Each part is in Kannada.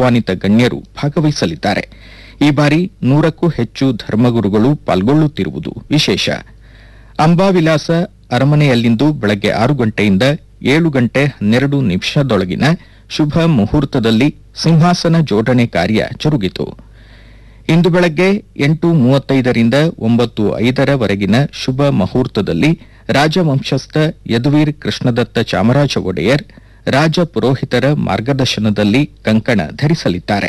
ಆಹ್ವಾನಿತ ಗಣ್ಯರು ಭಾಗವಹಿಸಲಿದ್ದಾರೆ ಈ ಬಾರಿ ನೂರಕ್ಕೂ ಹೆಚ್ಚು ಧರ್ಮಗುರುಗಳು ಪಾಲ್ಗೊಳ್ಳುತ್ತಿರುವುದು ವಿಶೇಷ ಅಂಬಾವಿಲಾಸ ಅರಮನೆಯಲ್ಲಿಂದು ಬೆಳಗ್ಗೆ ಆರು ಗಂಟೆಯಿಂದ ಏಳು ಗಂಟೆ ಹನ್ನೆರಡು ನಿಮಿಷದೊಳಗಿನ ಶುಭ ಮುಹೂರ್ತದಲ್ಲಿ ಸಿಂಹಾಸನ ಜೋಡಣೆ ಕಾರ್ಯ ಜರುಗಿತು ಇಂದು ಬೆಳಗ್ಗೆ ಎಂಟು ಮೂವತ್ತೈದರಿಂದ ಒಂಬತ್ತು ಐದರವರೆಗಿನ ಶುಭ ಮುಹೂರ್ತದಲ್ಲಿ ರಾಜವಂಶಸ್ಥ ಯದುವೀರ್ ಕೃಷ್ಣದತ್ತ ಚಾಮರಾಜ ಒಡೆಯರ್ ರಾಜ ಪುರೋಹಿತರ ಮಾರ್ಗದರ್ಶನದಲ್ಲಿ ಕಂಕಣ ಧರಿಸಲಿದ್ದಾರೆ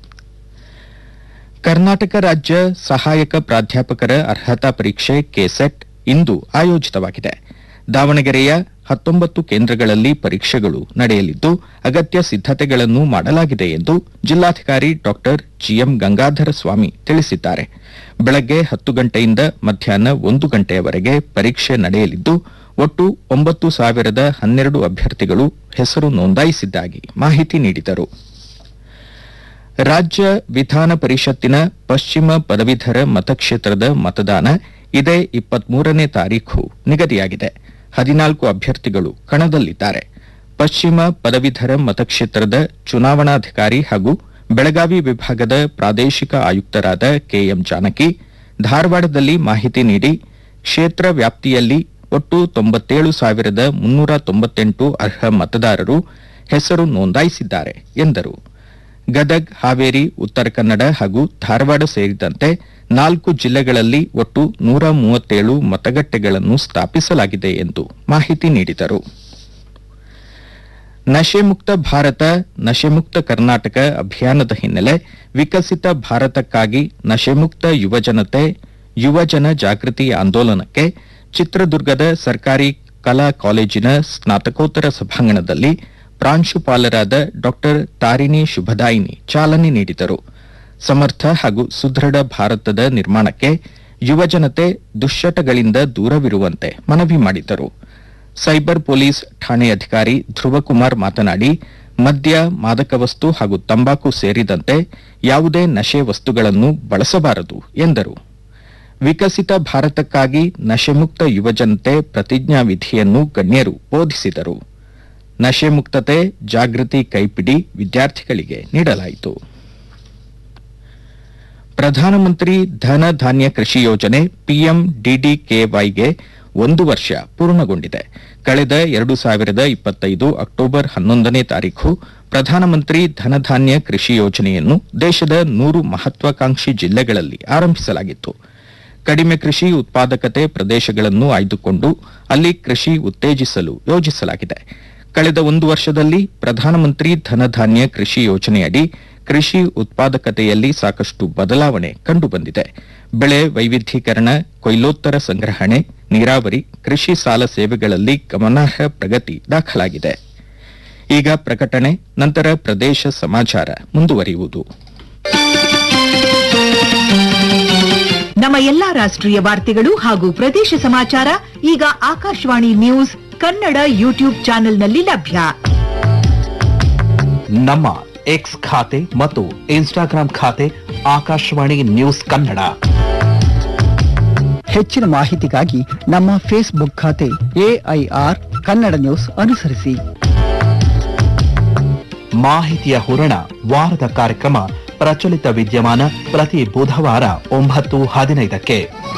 ಕರ್ನಾಟಕ ರಾಜ್ಯ ಸಹಾಯಕ ಪ್ರಾಧ್ಯಾಪಕರ ಅರ್ಹತಾ ಪರೀಕ್ಷೆ ಕೆಸೆಟ್ ಇಂದು ಆಯೋಜಿತವಾಗಿದೆ ದಾವಣಗೆರೆಯ ಹತ್ತೊಂಬತ್ತು ಕೇಂದ್ರಗಳಲ್ಲಿ ಪರೀಕ್ಷೆಗಳು ನಡೆಯಲಿದ್ದು ಅಗತ್ಯ ಸಿದ್ದತೆಗಳನ್ನು ಮಾಡಲಾಗಿದೆ ಎಂದು ಜಿಲ್ಲಾಧಿಕಾರಿ ಡಾ ಜಿಎಂ ಗಂಗಾಧರ ಸ್ವಾಮಿ ತಿಳಿಸಿದ್ದಾರೆ ಬೆಳಗ್ಗೆ ಹತ್ತು ಗಂಟೆಯಿಂದ ಮಧ್ಯಾಹ್ನ ಒಂದು ಗಂಟೆಯವರೆಗೆ ಪರೀಕ್ಷೆ ನಡೆಯಲಿದ್ದು ಒಟ್ಟು ಒಂಬತ್ತು ಸಾವಿರದ ಹನ್ನೆರಡು ಅಭ್ಯರ್ಥಿಗಳು ಹೆಸರು ನೋಂದಾಯಿಸಿದ್ದಾಗಿ ಮಾಹಿತಿ ನೀಡಿದರು ರಾಜ್ಯ ವಿಧಾನ ಪರಿಷತ್ತಿನ ಪಶ್ಚಿಮ ಪದವೀಧರ ಮತಕ್ಷೇತ್ರದ ಮತದಾನ ಇದೇ ಇಪ್ಪತ್ಮೂರನೇ ತಾರೀಖು ನಿಗದಿಯಾಗಿದೆ ಹದಿನಾಲ್ಕು ಅಭ್ಯರ್ಥಿಗಳು ಕಣದಲ್ಲಿದ್ದಾರೆ ಪಶ್ಚಿಮ ಪದವೀಧರ ಮತಕ್ಷೇತ್ರದ ಚುನಾವಣಾಧಿಕಾರಿ ಹಾಗೂ ಬೆಳಗಾವಿ ವಿಭಾಗದ ಪ್ರಾದೇಶಿಕ ಆಯುಕ್ತರಾದ ಕೆಎಂ ಜಾನಕಿ ಧಾರವಾಡದಲ್ಲಿ ಮಾಹಿತಿ ನೀಡಿ ಕ್ಷೇತ್ರ ವ್ಯಾಪ್ತಿಯಲ್ಲಿ ಒಟ್ಟು ತೊಂಬತ್ತೇಳು ಸಾವಿರದ ಮುನ್ನೂರ ತೊಂಬತ್ತೆಂಟು ಅರ್ಹ ಮತದಾರರು ಹೆಸರು ನೋಂದಾಯಿಸಿದ್ದಾರೆ ಎಂದರು ಗದಗ್ ಹಾವೇರಿ ಉತ್ತರ ಕನ್ನಡ ಹಾಗೂ ಧಾರವಾಡ ಸೇರಿದಂತೆ ನಾಲ್ಕು ಜಿಲ್ಲೆಗಳಲ್ಲಿ ಒಟ್ಟು ನೂರ ಮೂವತ್ತೇಳು ಮತಗಟ್ಟೆಗಳನ್ನು ಸ್ಥಾಪಿಸಲಾಗಿದೆ ಎಂದು ಮಾಹಿತಿ ನೀಡಿದರು ನಶೆಮುಕ್ತ ಭಾರತ ನಶೆಮುಕ್ತ ಕರ್ನಾಟಕ ಅಭಿಯಾನದ ಹಿನ್ನೆಲೆ ವಿಕಸಿತ ಭಾರತಕ್ಕಾಗಿ ನಶೆಮುಕ್ತ ಯುವಜನತೆ ಯುವಜನ ಜಾಗೃತಿ ಆಂದೋಲನಕ್ಕೆ ಚಿತ್ರದುರ್ಗದ ಸರ್ಕಾರಿ ಕಲಾ ಕಾಲೇಜಿನ ಸ್ನಾತಕೋತ್ತರ ಸಭಾಂಗಣದಲ್ಲಿ ಪ್ರಾಂಶುಪಾಲರಾದ ಡಾ ತಾರಿಣಿ ಶುಭದಾಯಿನಿ ಚಾಲನೆ ನೀಡಿದರು ಸಮರ್ಥ ಹಾಗೂ ಸುದೃಢ ಭಾರತದ ನಿರ್ಮಾಣಕ್ಕೆ ಯುವಜನತೆ ದುಶ್ಚಟಗಳಿಂದ ದೂರವಿರುವಂತೆ ಮನವಿ ಮಾಡಿದರು ಸೈಬರ್ ಪೊಲೀಸ್ ಠಾಣೆ ಅಧಿಕಾರಿ ಧ್ರುವಕುಮಾರ್ ಮಾತನಾಡಿ ಮದ್ಯ ಮಾದಕ ವಸ್ತು ಹಾಗೂ ತಂಬಾಕು ಸೇರಿದಂತೆ ಯಾವುದೇ ನಶೆ ವಸ್ತುಗಳನ್ನು ಬಳಸಬಾರದು ಎಂದರು ವಿಕಸಿತ ಭಾರತಕ್ಕಾಗಿ ನಶೆಮುಕ್ತ ಯುವಜನತೆ ಪ್ರತಿಜ್ಞಾ ವಿಧಿಯನ್ನು ಗಣ್ಯರು ಬೋಧಿಸಿದರು ನಶೆ ಮುಕ್ತತೆ ಜಾಗೃತಿ ಕೈಪಿಡಿ ವಿದ್ಯಾರ್ಥಿಗಳಿಗೆ ನೀಡಲಾಯಿತು ಪ್ರಧಾನಮಂತ್ರಿ ಧನ ಧಾನ್ಯ ಕೃಷಿ ಯೋಜನೆ ಪಿಎಂ ಡಿಡಿಕೆವೈಗೆ ಒಂದು ವರ್ಷ ಪೂರ್ಣಗೊಂಡಿದೆ ಕಳೆದ ಎರಡು ಸಾವಿರದ ಇಪ್ಪತ್ತೈದು ಅಕ್ಟೋಬರ್ ಹನ್ನೊಂದನೇ ತಾರೀಖು ಪ್ರಧಾನಮಂತ್ರಿ ಧನಧಾನ್ಯ ಕೃಷಿ ಯೋಜನೆಯನ್ನು ದೇಶದ ನೂರು ಮಹತ್ವಾಕಾಂಕ್ಷಿ ಜಿಲ್ಲೆಗಳಲ್ಲಿ ಆರಂಭಿಸಲಾಗಿತ್ತು ಕಡಿಮೆ ಕೃಷಿ ಉತ್ಪಾದಕತೆ ಪ್ರದೇಶಗಳನ್ನು ಆಯ್ದುಕೊಂಡು ಅಲ್ಲಿ ಕೃಷಿ ಉತ್ತೇಜಿಸಲು ಯೋಜಿಸಲಾಗಿದೆ ಕಳೆದ ಒಂದು ವರ್ಷದಲ್ಲಿ ಪ್ರಧಾನಮಂತ್ರಿ ಧನಧಾನ್ಯ ಕೃಷಿ ಯೋಜನೆಯಡಿ ಕೃಷಿ ಉತ್ಪಾದಕತೆಯಲ್ಲಿ ಸಾಕಷ್ಟು ಬದಲಾವಣೆ ಕಂಡುಬಂದಿದೆ ಬೆಳೆ ವೈವಿಧ್ಯೀಕರಣ ಕೊಯ್ಲೋತ್ತರ ಸಂಗ್ರಹಣೆ ನೀರಾವರಿ ಕೃಷಿ ಸಾಲ ಸೇವೆಗಳಲ್ಲಿ ಗಮನಾರ್ಹ ಪ್ರಗತಿ ದಾಖಲಾಗಿದೆ ಈಗ ಪ್ರಕಟಣೆ ನಂತರ ಪ್ರದೇಶ ಸಮಾಚಾರ ಮುಂದುವರಿಯುವುದು ನಮ್ಮ ಎಲ್ಲಾ ರಾಷ್ಟ್ರೀಯ ವಾರ್ತೆಗಳು ಹಾಗೂ ಪ್ರದೇಶ ಸಮಾಚಾರ ಈಗ ಆಕಾಶವಾಣಿ ನ್ಯೂಸ್ ಕನ್ನಡ ಯೂಟ್ಯೂಬ್ ಚಾನೆಲ್ನಲ್ಲಿ ಲಭ್ಯ ನಮ್ಮ ಎಕ್ಸ್ ಖಾತೆ ಮತ್ತು ಇನ್ಸ್ಟಾಗ್ರಾಂ ಖಾತೆ ಆಕಾಶವಾಣಿ ನ್ಯೂಸ್ ಕನ್ನಡ ಹೆಚ್ಚಿನ ಮಾಹಿತಿಗಾಗಿ ನಮ್ಮ ಫೇಸ್ಬುಕ್ ಖಾತೆ ಎಐಆರ್ ಕನ್ನಡ ನ್ಯೂಸ್ ಅನುಸರಿಸಿ ಮಾಹಿತಿಯ ಹೂರಣ ವಾರದ ಕಾರ್ಯಕ್ರಮ ಪ್ರಚಲಿತ ವಿದ್ಯಮಾನ ಪ್ರತಿ ಬುಧವಾರ ಒಂಬತ್ತು ಹದಿನೈದಕ್ಕೆ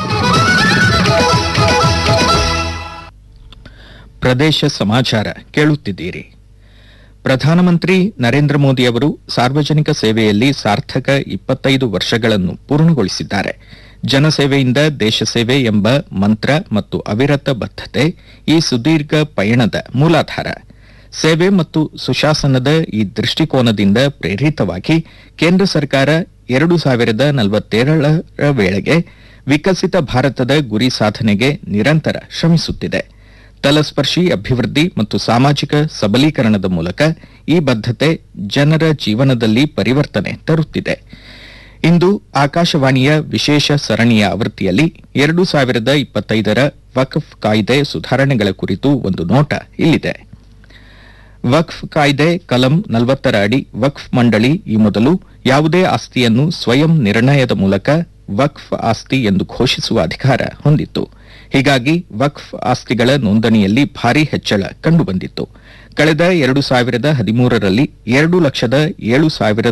ಪ್ರದೇಶ ಸಮಾಚಾರ ಕೇಳುತ್ತಿದ್ದೀರಿ ಪ್ರಧಾನಮಂತ್ರಿ ನರೇಂದ್ರ ಮೋದಿ ಅವರು ಸಾರ್ವಜನಿಕ ಸೇವೆಯಲ್ಲಿ ಸಾರ್ಥಕ ಇಪ್ಪತ್ತೈದು ವರ್ಷಗಳನ್ನು ಪೂರ್ಣಗೊಳಿಸಿದ್ದಾರೆ ಜನಸೇವೆಯಿಂದ ದೇಶ ಸೇವೆ ಎಂಬ ಮಂತ್ರ ಮತ್ತು ಅವಿರತ ಬದ್ಧತೆ ಈ ಸುದೀರ್ಘ ಪಯಣದ ಮೂಲಾಧಾರ ಸೇವೆ ಮತ್ತು ಸುಶಾಸನದ ಈ ದೃಷ್ಟಿಕೋನದಿಂದ ಪ್ರೇರಿತವಾಗಿ ಕೇಂದ್ರ ಸರ್ಕಾರ ಎರಡು ಸಾವಿರದ ನಲವತ್ತೇಳರ ವೇಳೆಗೆ ವಿಕಸಿತ ಭಾರತದ ಗುರಿ ಸಾಧನೆಗೆ ನಿರಂತರ ಶ್ರಮಿಸುತ್ತಿದೆ ತಲಸ್ಪರ್ಶಿ ಅಭಿವೃದ್ಧಿ ಮತ್ತು ಸಾಮಾಜಿಕ ಸಬಲೀಕರಣದ ಮೂಲಕ ಈ ಬದ್ಧತೆ ಜನರ ಜೀವನದಲ್ಲಿ ಪರಿವರ್ತನೆ ತರುತ್ತಿದೆ ಇಂದು ಆಕಾಶವಾಣಿಯ ವಿಶೇಷ ಸರಣಿಯ ಆವೃತ್ತಿಯಲ್ಲಿ ಎರಡು ಸಾವಿರದ ಇಪ್ಪತ್ತೈದರ ವಕ್ಫ್ ಕಾಯ್ದೆ ಸುಧಾರಣೆಗಳ ಕುರಿತು ಒಂದು ನೋಟ ಇಲ್ಲಿದೆ ವಕ್ಫ್ ಕಾಯ್ದೆ ಕಲಂ ನಲವತ್ತರ ಅಡಿ ವಕ್ಫ್ ಮಂಡಳಿ ಈ ಮೊದಲು ಯಾವುದೇ ಆಸ್ತಿಯನ್ನು ಸ್ವಯಂ ನಿರ್ಣಯದ ಮೂಲಕ ವಕ್ಫ್ ಆಸ್ತಿ ಎಂದು ಘೋಷಿಸುವ ಅಧಿಕಾರ ಹೊಂದಿತ್ತು ಹೀಗಾಗಿ ವಕ್ಫ್ ಆಸ್ತಿಗಳ ನೋಂದಣಿಯಲ್ಲಿ ಭಾರಿ ಹೆಚ್ಚಳ ಕಂಡುಬಂದಿತ್ತು ಕಳೆದ ಎರಡು ಸಾವಿರದ ಹದಿಮೂರರಲ್ಲಿ ಎರಡು ಲಕ್ಷದ ಏಳು ಸಾವಿರದ